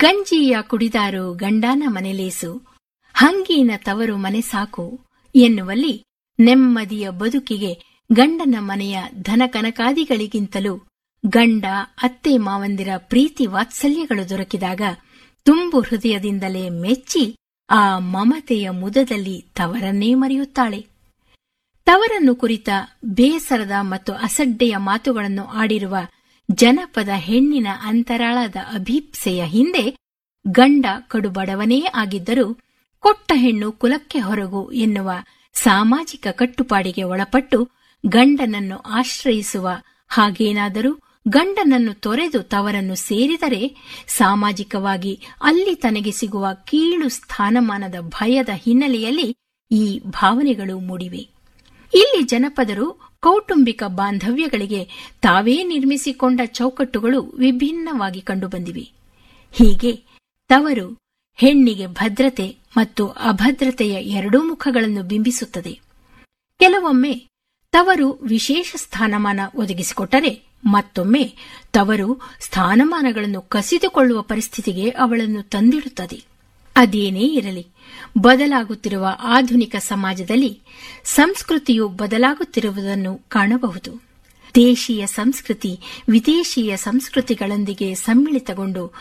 ಗಂಜಿಯ ಕುಡಿದಾರು ಗಂಡನ ಮನೆಲೇಸು ಹಂಗೀನ ತವರು ಮನೆ ಸಾಕು ಎನ್ನುವಲ್ಲಿ ನೆಮ್ಮದಿಯ ಬದುಕಿಗೆ ಗಂಡನ ಮನೆಯ ಧನಕನಕಾದಿಗಳಿಗಿಂತಲೂ ಗಂಡ ಅತ್ತೆ ಮಾವಂದಿರ ಪ್ರೀತಿ ವಾತ್ಸಲ್ಯಗಳು ದೊರಕಿದಾಗ ತುಂಬು ಹೃದಯದಿಂದಲೇ ಮೆಚ್ಚಿ ಆ ಮಮತೆಯ ಮುದದಲ್ಲಿ ತವರನ್ನೇ ಮರೆಯುತ್ತಾಳೆ ತವರನ್ನು ಕುರಿತ ಬೇಸರದ ಮತ್ತು ಅಸಡ್ಡೆಯ ಮಾತುಗಳನ್ನು ಆಡಿರುವ ಜನಪದ ಹೆಣ್ಣಿನ ಅಂತರಾಳದ ಅಭೀಪ್ಸೆಯ ಹಿಂದೆ ಗಂಡ ಕಡುಬಡವನೇ ಆಗಿದ್ದರೂ ಕೊಟ್ಟ ಹೆಣ್ಣು ಕುಲಕ್ಕೆ ಹೊರಗು ಎನ್ನುವ ಸಾಮಾಜಿಕ ಕಟ್ಟುಪಾಡಿಗೆ ಒಳಪಟ್ಟು ಗಂಡನನ್ನು ಆಶ್ರಯಿಸುವ ಹಾಗೇನಾದರೂ ಗಂಡನನ್ನು ತೊರೆದು ತವರನ್ನು ಸೇರಿದರೆ ಸಾಮಾಜಿಕವಾಗಿ ಅಲ್ಲಿ ತನಗೆ ಸಿಗುವ ಕೀಳು ಸ್ಥಾನಮಾನದ ಭಯದ ಹಿನ್ನೆಲೆಯಲ್ಲಿ ಈ ಭಾವನೆಗಳು ಮೂಡಿವೆ ಇಲ್ಲಿ ಜನಪದರು ಕೌಟುಂಬಿಕ ಬಾಂಧವ್ಯಗಳಿಗೆ ತಾವೇ ನಿರ್ಮಿಸಿಕೊಂಡ ಚೌಕಟ್ಟುಗಳು ವಿಭಿನ್ನವಾಗಿ ಕಂಡುಬಂದಿವೆ ಹೀಗೆ ತವರು ಹೆಣ್ಣಿಗೆ ಭದ್ರತೆ ಮತ್ತು ಅಭದ್ರತೆಯ ಎರಡೂ ಮುಖಗಳನ್ನು ಬಿಂಬಿಸುತ್ತದೆ ಕೆಲವೊಮ್ಮೆ ತವರು ವಿಶೇಷ ಸ್ಥಾನಮಾನ ಒದಗಿಸಿಕೊಟ್ಟರೆ ಮತ್ತೊಮ್ಮೆ ತವರು ಸ್ಥಾನಮಾನಗಳನ್ನು ಕಸಿದುಕೊಳ್ಳುವ ಪರಿಸ್ಥಿತಿಗೆ ಅವಳನ್ನು ತಂದಿಡುತ್ತದೆ ಅದೇನೇ ಇರಲಿ ಬದಲಾಗುತ್ತಿರುವ ಆಧುನಿಕ ಸಮಾಜದಲ್ಲಿ ಸಂಸ್ಕೃತಿಯು ಬದಲಾಗುತ್ತಿರುವುದನ್ನು ಕಾಣಬಹುದು ದೇಶೀಯ ಸಂಸ್ಕೃತಿ ವಿದೇಶೀಯ ಸಂಸ್ಕೃತಿಗಳೊಂದಿಗೆ ಸಮ್ಮಿಳಿತಗೊಂಡು